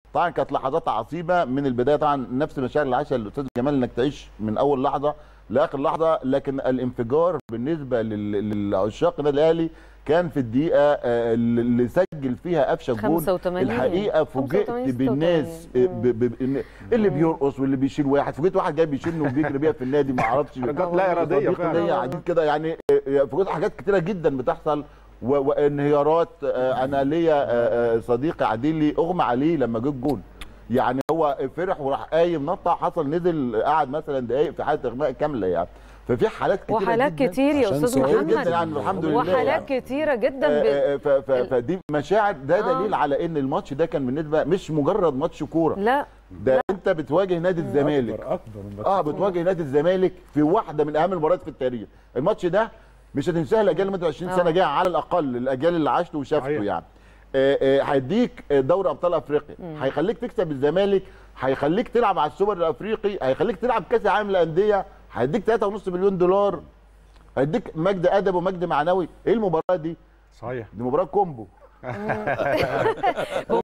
طبعا كانت لحظات عصيبه من البدايه طبعا نفس المشاعر اللي عاشها الاستاذ جمال انك تعيش من اول لحظه لاخر لحظه لكن الانفجار بالنسبه لل- للعشاق النادي الاهلي كان في الدقيقه آه، اللي سجل فيها قفشه الجون 85. الحقيقه فوجئت 85 بالناس 86. ب- ب- ب- اللي بيرقص واللي بيشيل واحد فوجئت واحد جاي بيشيلني وبيجري بيها في النادي ما اعرفش حركات لا إرادية صديق فعلا. ليا قاعدين كده يعني آه، فوجئت حاجات كتيره جدا بتحصل و- وانهيارات آه، انا ليا آه، آه، صديقي عديلي اغمى عليه لما جه الجون يعني هو فرح وراح قايم نطع حصل نزل قعد مثلا دقايق في حاله اغماء كامله يعني ففي حالات كتيره وحالات جدا كتير يا عشان استاذ سعودي كتير محمد جدا يعني الحمد لله وحالات يعني. كتيره جدا ب... آه، آه، ف- ف- ال- فدي مشاعر ده آه. دليل على ان الماتش ده كان بالنسبه مش مجرد ماتش كوره لا ده انت بتواجه نادي الزمالك اكبر اكبر من اه بتواجه نادي الزمالك في واحده من اهم المباريات في التاريخ الماتش ده مش هتنساها الاجيال لمده 20 سنه آه. جايه على الاقل الاجيال اللي عاشته وشافته صحيح. يعني آه، آه، هيديك دوري ابطال افريقيا هيخليك تكسب الزمالك هيخليك تلعب على السوبر الافريقي هيخليك تلعب كاس العالم للانديه هيديك 3.5 مليون دولار هيديك مجد ادب ومجد معنوي ايه المباراه دي صحيح دي مباراه كومبو